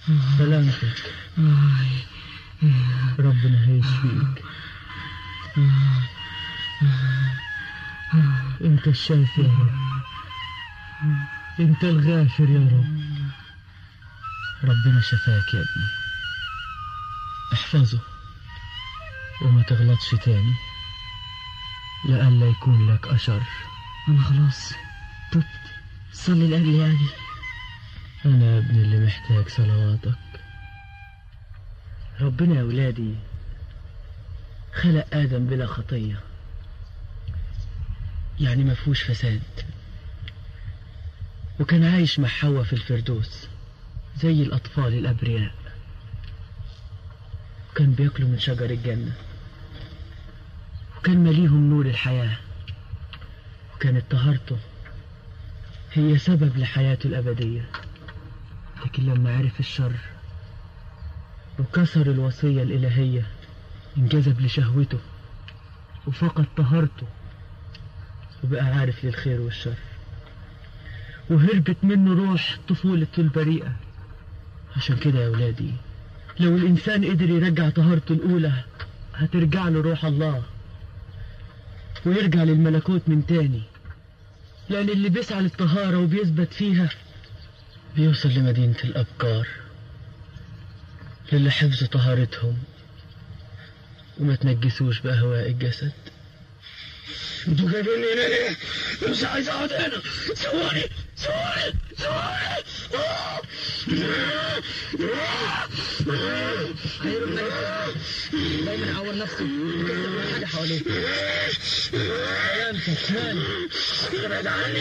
سلامتك ربنا هيشفيك انت الشافي يا رب انت الغافر يا رب ربنا شفاك يا ابني احفظه وما تغلطش تاني لئلا يكون لك أشر أنا خلاص تبت صلي لأجلي يا أبي أنا يا ابني اللي محتاج صلواتك ربنا يا ولادي خلق آدم بلا خطية يعني ما فيهوش فساد وكان عايش مع حواء في الفردوس زي الأطفال الأبرياء وكان بياكلوا من شجر الجنة وكان مليهم نور الحياة وكانت طهارته هي سبب لحياته الأبدية لكن لما عرف الشر وكسر الوصية الإلهية انجذب لشهوته وفقد طهارته وبقى عارف للخير والشر وهربت منه روح طفولته البريئة عشان كده يا ولادي لو الإنسان قدر يرجع طهارته الأولى هترجع له روح الله ويرجع للملكوت من تاني لأن اللي بيسعى للطهارة وبيثبت فيها بيوصل لمدينة الأبكار للي حفظوا طهارتهم وما تنجسوش بأهواء الجسد انتوا جايبيني هنا ليه؟ مش عايز اقعد هنا سووني سووني سووني دايما يعور نفسه يكسر كل حاجة حواليه سلامتك مالك ابعد عني